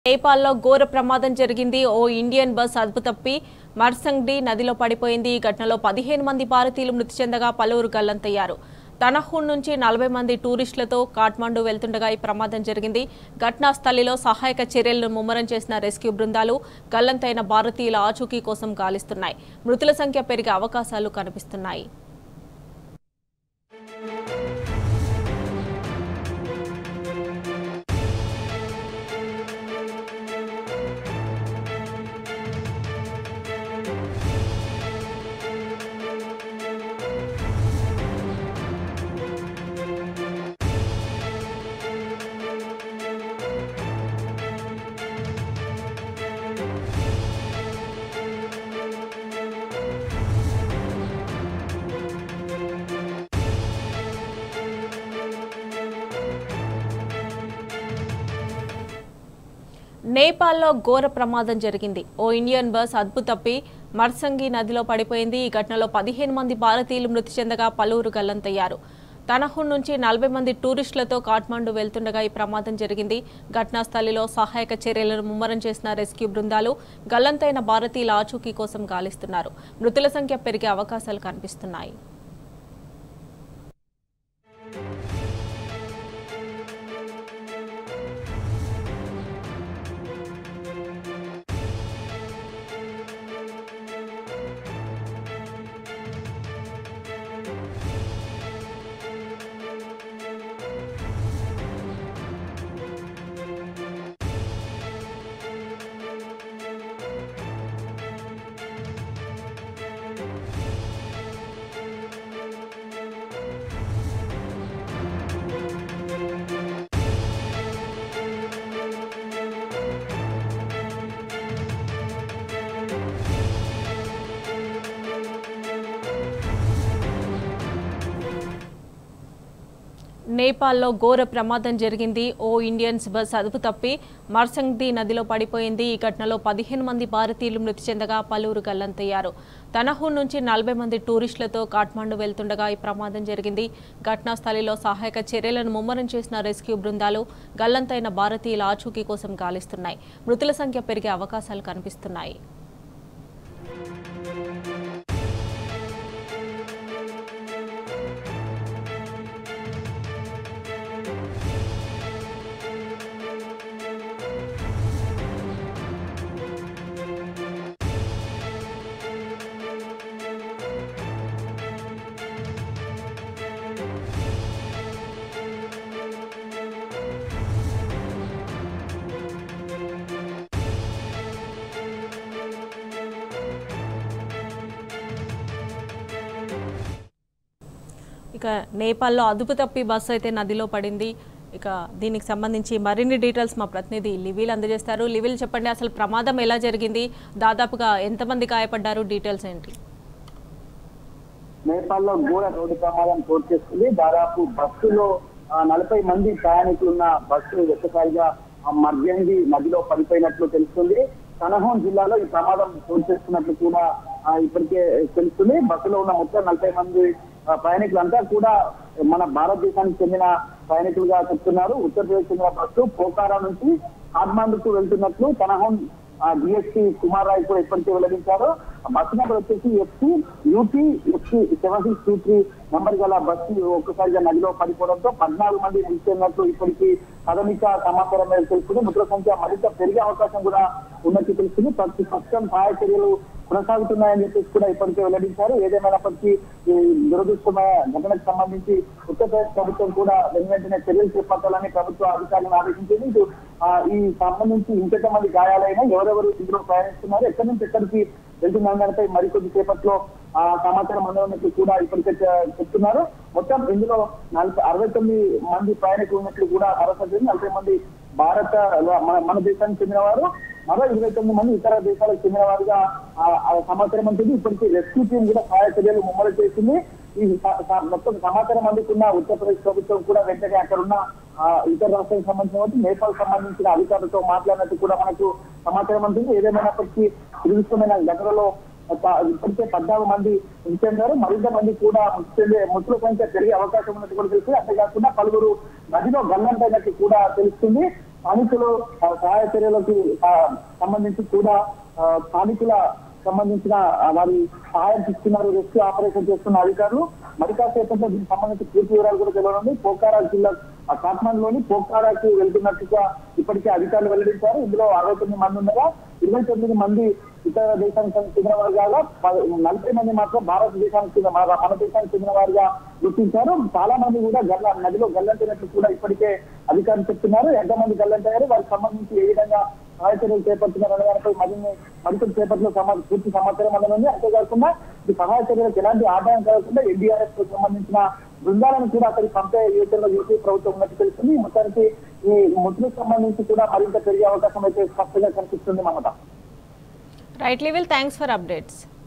నేపాల్లో ఘోర ప్రమాదం జరిగింది ఓ ఇండియన్ బస్ అదుపు తప్పి మర్సంగ్డి నదిలో పడిపోయింది ఈ ఘటనలో పదిహేను మంది భారతీయులు మృతి చెందగా పలువురు గల్లంతయ్యారు తనహూన్ నుంచి నలభై మంది టూరిస్టులతో కాఠ్మండు వెళ్తుండగా ఈ ప్రమాదం జరిగింది ఘటనా స్థలిలో సహాయక చర్యలను ముమ్మరం చేసిన రెస్క్యూ బృందాలు గల్లంతైన భారతీయుల ఆచూకీ కోసం గాలిస్తున్నాయి మృతుల సంఖ్య పెరిగే అవకాశాలు కనిపిస్తున్నాయి నేపాల్లో ఘోర ప్రమాదం జరిగింది ఓ ఇండియన్ బస్ అదుపు తప్పి మర్సంగి నదిలో పడిపోయింది ఈ ఘటనలో పదిహేను మంది భారతీయులు మృతి చెందగా పలువురు గల్లంతయ్యారు తనహున్ నుంచి నలభై మంది టూరిస్టులతో కాఠ్మండు వెళ్తుండగా ఈ ప్రమాదం జరిగింది ఘటనా స్థలిలో సహాయక చర్యలను ముమ్మరం చేసిన రెస్క్యూ బృందాలు గల్లంతైన భారతీయుల ఆచూకీ కోసం గాలిస్తున్నారు మృతుల సంఖ్య పెరిగే అవకాశాలు కనిపిస్తున్నాయి నేపాల్లో ఘోర ప్రమాదం జరిగింది ఓ ఇండియన్స్ బస్ అదుపు తప్పి మర్సంగ్ది నదిలో పడిపోయింది ఈ ఘటనలో పదిహేను మంది భారతీయులు మృతి చెందగా పలువురు గల్లంతయ్యారు తనహూన్ నుంచి నలభై మంది టూరిస్టులతో కాఠ్మండు వెళ్తుండగా ఈ ప్రమాదం జరిగింది ఘటనా స్థలిలో సహాయక చర్యలను ముమ్మరం చేసిన రెస్క్యూ బృందాలు గల్లంతైన భారతీయుల ఆచూకీ కోసం గాలిస్తున్నాయి మృతుల సంఖ్య పెరిగే అవకాశాలు కనిపిస్తున్నాయి ఇక నేపాల్లో అదుపు తప్పి బస్సు అయితే నదిలో పడింది ఇక దీనికి సంబంధించి మరిన్ని డీటెయిల్స్ మా ప్రతినిధి లివిల్ అందజేస్తారు లివిల్ చెప్పండి అసలు ప్రమాదం ఎలా జరిగింది దాదాపుగా ఎంతమంది గాయపడ్డారు డీటెయిల్స్ ఏంటి నేపాల్లో ఘోర రోడ్డు ప్రమాదం చోటు చేసుకుంది దాదాపు బస్సులో ఆ, నలభై మంది ప్రయాణికులున్న బస్సు ఒక్కసారిగా ఆ, మర్జంగి నదిలో పడిపోయినట్లు తెలుస్తుంది కనహోన్ జిల్లాలో ఈ ప్రమాదం చోటు చేసుకున్నట్లు కూడా ఆ, ఇప్పటికే తెలుస్తుంది బస్సులో ఉన్న మొత్తం నలభై మంది ఆ, ప్రయాణికులంతా కూడా మన భారతదేశానికి చెందిన ప్రయాణికులుగా చెప్తున్నారు ఉత్తరప్రదేశ్ చెందిన బస్సు పోకారా నుంచి కాఠ్మాండుకు వెళ్తున్నట్లు కనహోన్ డిఎస్పీ కుమార్ రాయ్ కూడా ఇప్పటికే వెల్లడించారు ఆ బస్సు నెంబర్ వచ్చేసి FC UP FC seven six two three number గల బస్సు ఒక్కసారిగా నదిలో పడిపోవడంతో పద్నాలుగు మంది నిలిచినట్లు ఇప్పటికీ ప్రాథమిక సమాచారం మేరకు తెలుస్తుంది మృతుల సంఖ్య మరింత పెరిగే అవకాశం కూడా ఉన్నట్టు తెలుస్తుంది ప్రతి ప్రస్తుతం సహాయ చర్యలు కొనసాగుతున్నాయని చెప్పేసి కూడా ఇప్పటికే వెల్లడించారు ఏదేమైనప్పటికీ ఈ దురదృష్టమైన ఘటనకు సంబంధించి ఉత్తరప్రదేశ్ ప్రభుత్వం కూడా వెను వెంటనే చర్యలు చేపట్టాలని ప్రభుత్వ అధికారులను ఆదేశించింది ఇటు ఆ, ఈ సంబంధించి ఇంకెంత మంది గాయాలైనా ఎవరెవరు ఇందులో ప్రయాణిస్తున్నారు ఎక్కడి నుంచి ఎక్కడికి వెళ్తున్న దానిపై మరికొద్ది సేపట్లో ఆ సమాచారం అందనున్నట్లు కూడా ఇప్పటికే చె- చెప్తున్నారు మొత్తం ఇందులో నలభై అరవై తొమ్మిది మంది ప్రయాణికులు ఉన్నట్లు కూడా భరోసా నలభై మంది భారత మన మన దేశానికి చెందిన వారు మరో ఇరవై తొమ్మిది మంది ఇతర దేశాలకు చెందిన వారుగా ఆ, ఆ సమాచారం ఉంటుంది ఇప్పటికీ రెస్క్యూ టీం కూడా సహాయ చర్యలు ముమ్మరం చేసింది ఈ స- స- మొత్తం సమాచారం అందుకున్న ఉత్తరప్రదేశ్ ప్రభుత్వం కూడా వెంటనే అక్కడ ఉన్న ఆ, ఇతర రాష్ట్రాలకు సంబంధించిన వాటి నేపాల్ సంబంధించిన అధికారులతో మాట్లాడినట్టు కూడా మనకు సమాచారం ఉంటుంది ఏదేమైనప్పటికీ దురదృష్టమైన ఘటనలో ప- ఇప్పటికే పద్నాలుగు మంది మృతి చెందారు మరింత మంది కూడా మృతి చెందే మృతుల సంఖ్య పెరిగే అవకాశం ఉన్నట్టు కూడా తెలుస్తుంది అంతేకాకుండా పలువురు నదిలో గల్లంటైనట్టు కూడా తెలుస్తుంది స్థానికులు ఆ, సహాయ చర్యలకు ఆ, సంబంధించి కూడా ఆ, స్థానికుల సంబంధించిన ఆ, వారి సహాయం ఇస్తున్నారు రెస్క్యూ ఆపరేషన్ చేస్తున్న అధికారులు మరి కాసేపట్లో దీనికి సంబంధించి పూర్తి వివరాలు కూడా తెలియనుంది పోకారా జిల్లా ఆ కాట్మాండ్లోని పోకారాకి వెళ్తున్నట్టుగా ఇప్పటికే అధికారులు వెల్లడించారు ఇందులో అరవై తొమ్మిది మంది ఉండగా ఇరవై తొమ్మిది మంది ఇతర దేశానికి చెందిన వారుగా ప- నలభై మంది మాత్రం భారతదేశానికి చెందిన మన మన దేశానికి చెందిన వారుగా గుర్తించారు చాలా మంది కూడా గల్ల నదిలో గల్లంటినట్లు కూడా ఇప్పటికే అధికారులు చెప్తున్నారు ఎంతమంది గల్లంటారు వారికి సంబంధించి ఏ విధంగా సహాయ చర్యలు చేపడుతున్నారు అనే దానిపై మరిన్ని మరికొన్ని చేపట్లో సమా పూర్తి సమాచారం అందనుంది అంతేకాకుండా ఈ సహాయ చర్యలకు ఎలాంటి ఆదాయం కలగకుండా ఎన్డీఆర్ఎఫ్ కు సంబంధించిన బృందాలను కూడా అక్కడికి పంపే యోచనలో యూపీ ప్రభుత్వం ఉన్నట్టు తెలుస్తుంది మొత్తానికి ఈ మృతులకు సంబంధించి కూడా మరింత పెరిగే అవకాశం అయితే స్పష్టంగా కనిపిస్తుంది Mamata right level thanks for updates